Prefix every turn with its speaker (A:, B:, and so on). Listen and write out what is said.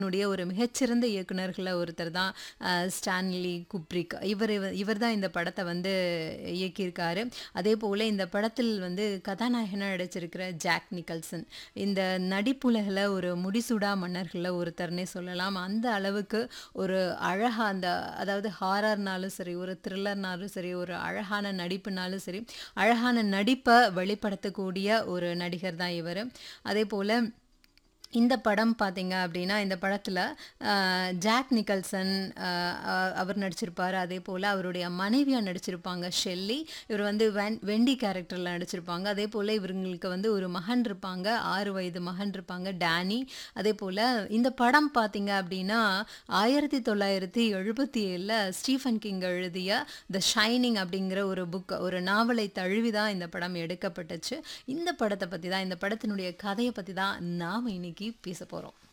A: னுடைய ஒரு மிகச்சிறந்த இயக்குனர்கள்ல ஒருத்தர் தான் அ ஸ்டான்லி குப்ரிக். இவரு இவர் தான் இந்த படத்த வந்து இயக்கியிருக்காரு. அதேபோல இந்த படத்தில் வந்து கதாநாயகனா நடிச்சிருக்கிற ஜாக் நிக்கல்சன். இந்த நடிப்புலகில ஒரு முடிசூடா மன்னர்கள்ல ஒருத்தர்னே சொல்லலாம். அந்த அளவுக்கு ஒரு அழகா அந்த அதாவது ஹாரர்னாலும் சரி, ஒரு த்ரில்லர்னாலும் சரி, ஒரு அழகான நடிப்புனாலும் சரி, அழகான நடிப்ப வெளிப்படுத்தக்கூடிய ஒரு நடிகர் தான் இவரு. அதேபோல இந்த படம் பார்த்தீங்க அப்டின்னா, இந்த படத்துல அ ஜாக் நிக்கல்சன் அ அ அவர் நடிச்சிருப்பாரு. அதேபோல அவருடைய மனைவியா நடிச்சிருப்பாங்க ஷெல்லி. இவர் வந்து வென் வெண்டி கேரக்டர்ல நடிச்சிருப்பாங்க. அதேபோல இவங்களுக்கு வந்து ஒரு மகன் இருப்பாங்க. 6 வயது மகன் இருப்பாங்க டேனி. அதேபோல இந்த படம் பார்த்தீங்க அப்டின்னா, 1977ல ஸ்டீஃபன் கிங் எழுதிய த ஷைனிங் அப்டிங்கிற ஒரு புக் ஒரு நாவலை தழுவி தான் இந்த படம் எடுக்கப்பட்டுச்சு. இந்த படத்த பத்தி தான் இந்த படத்தினுடைய கதைய பத்தி தான் நாம இன்னைக்கு பேச போறோம்.